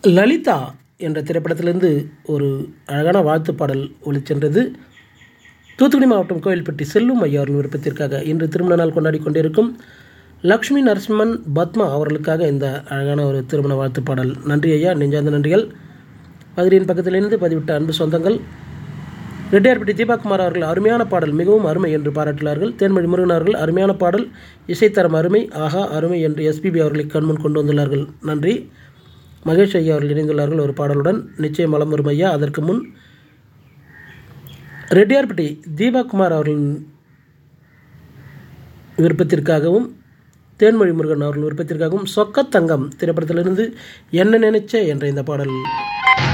லலிதா என்ற திரைப்படத்திலிருந்து ஒரு அழகான வாழ்த்து பாடல் ஒளிச்சென்றது தூத்துக்குடி மாவட்டம் கோயில்பட்டி செல்லும் ஐயா அவர்கள் விருப்பத்திற்காக இன்று திருமண நாள் கொண்டாடி கொண்டிருக்கும் லக்ஷ்மி நரசிம்மன் பத்மா அவர்களுக்காக இந்த அழகான ஒரு திருமண வாழ்த்து பாடல் நன்றி ஐயா நெஞ்சார்ந்த நன்றிகள் மதுரையின் பக்கத்திலிருந்து பதிவிட்ட அன்பு சொந்தங்கள் ரெட்டியார்பட்டி தீபாகுமார் அவர்கள் அருமையான பாடல் மிகவும் அருமை என்று பாராட்டினார்கள் தேன்மொழி முருகன் அவர்கள் அருமையான பாடல் இசைத்தரம் அருமை ஆஹா அருமை என்று எஸ்பிபி அவர்களை கண்முன் கொண்டு வந்துள்ளார்கள் நன்றி மகேஷ் ஐயா அவர்கள் இணைந்துள்ளார்கள் ஒரு பாடலுடன் நிச்சயம் வளம் வரும் ஐயா அதற்கு முன் ரெட்டியார்பட்டி தீபாகுமார் அவர்களின் விருப்பத்திற்காகவும் தேன்மொழி முருகன் அவர்கள் விருப்பத்திற்காகவும் சொக்கத்தங்கம் திரைப்படத்திலிருந்து என்ன நினைச்ச என்ற இந்த பாடல்